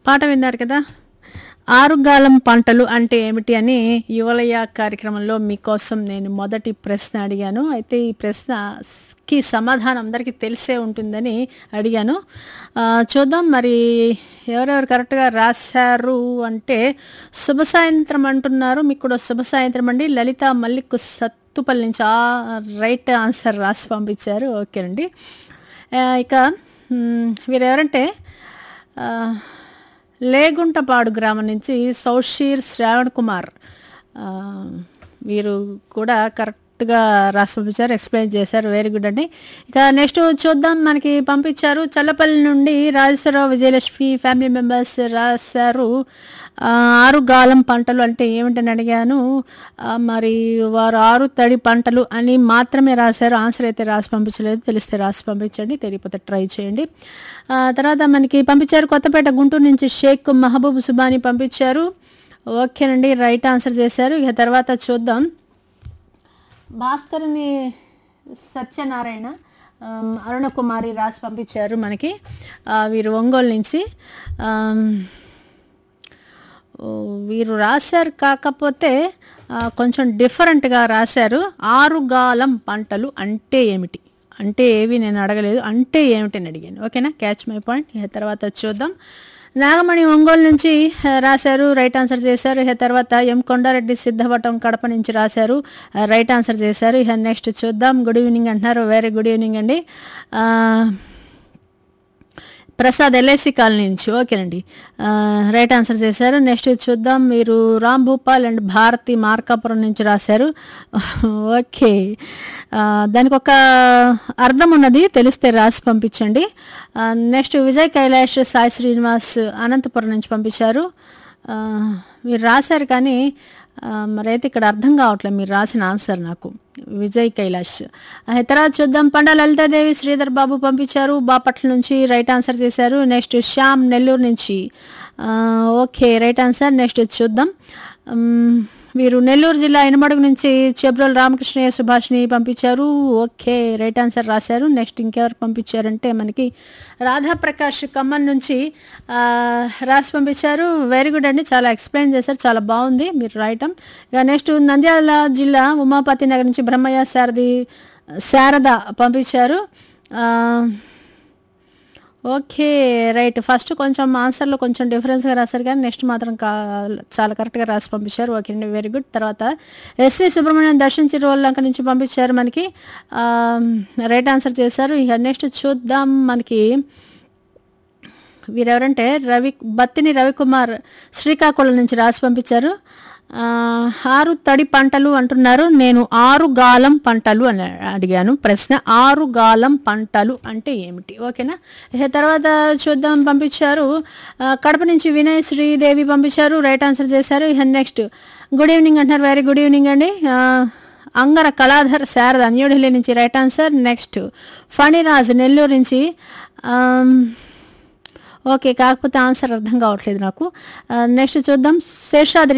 పాట విన్నారు కదా ఆరుగాలం పంటలు అంటే ఏమిటి అని యువలయ కార్యక్రమంలో మీకోసం నేను మొదటి ప్రశ్న అడిగాను అయితే ఈ ప్రశ్నకి సమాధానం అందరికీ తెలిసే ఉంటుందని అడిగాను ఆ, చూద్దాం మరి ఎవరెవరు కరెక్ట్గా రాశారు అంటే శుభ సాయంత్రం అంటున్నారు మీకు కూడా శుభ సాయంత్రం అండి లలిత మల్లిక్ సత్తుపల్లి నుంచి ఆ రైట్ ఆన్సర్ రాసి పంపించారు ఓకేనండి ఆ, ఇక మ్, వీరెవరంటే ఆ, లేగుంటపాడు గ్రామం నుంచి సౌషీర్ శ్రావణ్ కుమార్ ఆ, వీరు కూడా కరెక్ట్గా రాసి పంపించారు ఎక్స్ప్లెయిన్ చేశారు వెరీ గుడ్ అండి ఇక నెక్స్ట్ చూద్దాం మనకి పంపించారు చల్లపల్లి నుండి రాజేశ్వరరావు విజయలక్ష్మి ఫ్యామిలీ మెంబర్స్ రాశారు ఆ, ఆరు గాలం పంటలు అంటే ఏమిటని అడిగాను ఆ, మరి వారు ఆరు తడి పంటలు అని మాత్రమే రాశారు ఆన్సర్ అయితే రాసి పంపించలేదు తెలిస్తే రాసి పంపించండి తెలియకపోతే ట్రై చేయండి ఆ, తర్వాత మనకి పంపించారు కొత్తపేట గుంటూరు నుంచి షేక్ మహబూబ్ సుబాని పంపించారు ఓకేనండి రైట్ ఆన్సర్ చేశారు ఇక తర్వాత చూద్దాం భాస్కర్ని సత్యనారాయణ ఆమ్, అరుణకుమారి రాసి పంపించారు మనకి ఆ, వీరు ఒంగోలు నుంచి ఆమ్, ఓ, వీరు రాశారు కాకపోతే ఆ, కొంచెం డిఫరెంట్గా రాశారు ఆరుగాలం పంటలు అంటే ఏమిటి అంటే ఏవి నేను అడగలేదు అంటే ఏమిటి అని అడిగాను ఓకేనా క్యాచ్ మై పాయింట్ ఇక తర్వాత చూద్దాం నాగమణి ఒంగోలు నుంచి ఆ, రాశారు రైట్ ఆన్సర్ చేశారు ఇక తర్వాత ఎం కొండారెడ్డి సిద్ధవటం కడప నుంచి రాశారు ఆ, రైట్ ఆన్సర్ చేశారు ఇక నెక్స్ట్ చూద్దాం గుడ్ ఈవినింగ్ అంటున్నారు వెరీ గుడ్ ఈవినింగ్ అండి ఆ, ప్రసాద్ ఎల్ఐసి కాలనీ నుంచి ఓకేనండి ఆ, రైట్ ఆన్సర్ చేశారు నెక్స్ట్ చూద్దాం మీరు రామ్ భూపాల్ అండ్ భారతి మార్కాపురం నుంచి రాశారు ఓకే ఆ, దానికి ఒక అర్థం ఉన్నది తెలిస్తే రాసి పంపించండి ఆ, నెక్స్ట్ విజయ్ కైలాష్ సాయి శ్రీనివాస్ అనంతపురం నుంచి పంపించారు ఆ, మీరు రాశారు కానీ ఆ, మరైతే ఇక్కడ అర్థం కావట్లేదు మీరు రాసిన ఆన్సర్ నాకు విజయ్ కైలాష్ ఆ తర్వాత చూద్దాం పండ లలితాదేవి శ్రీధర్ బాబు పంపించారు బాపట్ల నుంచి రైట్ ఆన్సర్ చేశారు నెక్స్ట్ శ్యామ్ నెల్లూరు నుంచి ఆ, ఓకే రైట్ ఆన్సర్ నెక్స్ట్ చూద్దాం ఉమ్, వీరు నెల్లూరు జిల్లా ఇనమడుగు నుంచి చెబ్రోల్ రామకృష్ణయ్య సుభాష్ని పంపించారు ఓకే రైట్ ఆన్సర్ రాశారు నెక్స్ట్ ఇంకెవరు పంపించారంటే మనకి రాధాప్రకాష్ ఖమ్మం నుంచి ఆ, రాసి పంపించారు వెరీ గుడ్ అండి చాలా ఎక్స్ప్లెయిన్ చేశారు చాలా బాగుంది మీరు రాయటం ఇక నెక్స్ట్ నంద్యాల జిల్లా ఉమాపతి నగర్ నుంచి బ్రహ్మయ్య శారది శారద పంపించారు ఆ, ఓకే రైట్ ఫస్ట్ కొంచెం ఆన్సర్లో కొంచెం డిఫరెన్స్గా రాశారు కానీ నెక్స్ట్ మాత్రం కా చాలా కరెక్ట్గా రాసి పంపించారు ఓకే అండి వెరీ గుడ్ తర్వాత ఎస్వి సుబ్రహ్మణ్యం దర్శించి లంక నుంచి పంపించారు మనకి ఆ, రైట్ ఆన్సర్ చేశారు ఇక నెక్స్ట్ చూద్దాం మనకి వీరెవరంటే రవి బత్తిని రవికుమార్ శ్రీకాకుళం నుంచి రాసి పంపించారు ఆ, ఆరు తడి పంటలు అంటున్నారు నేను ఆరు గాలం పంటలు అని అడిగాను ప్రశ్న ఆరు గాలం పంటలు అంటే ఏమిటి ఓకేనా ఇక తర్వాత చూద్దాం పంపించారు ఆ, కడప నుంచి వినయ్ శ్రీదేవి పంపించారు రైట్ ఆన్సర్ చేశారు ఇక నెక్స్ట్ గుడ్ ఈవినింగ్ అంటున్నారు వెరీ గుడ్ ఈవినింగ్ అండి ఆ, అంగర కళాధర్ శారద న్యూఢిల్లీ నుంచి right answer next Phaniraj Nellore నుంచి ఆమ్, ఓకే కాకపోతే ఆన్సర్ అర్థం కావట్లేదు నాకు నెక్స్ట్ చూద్దాం శేషాద్రి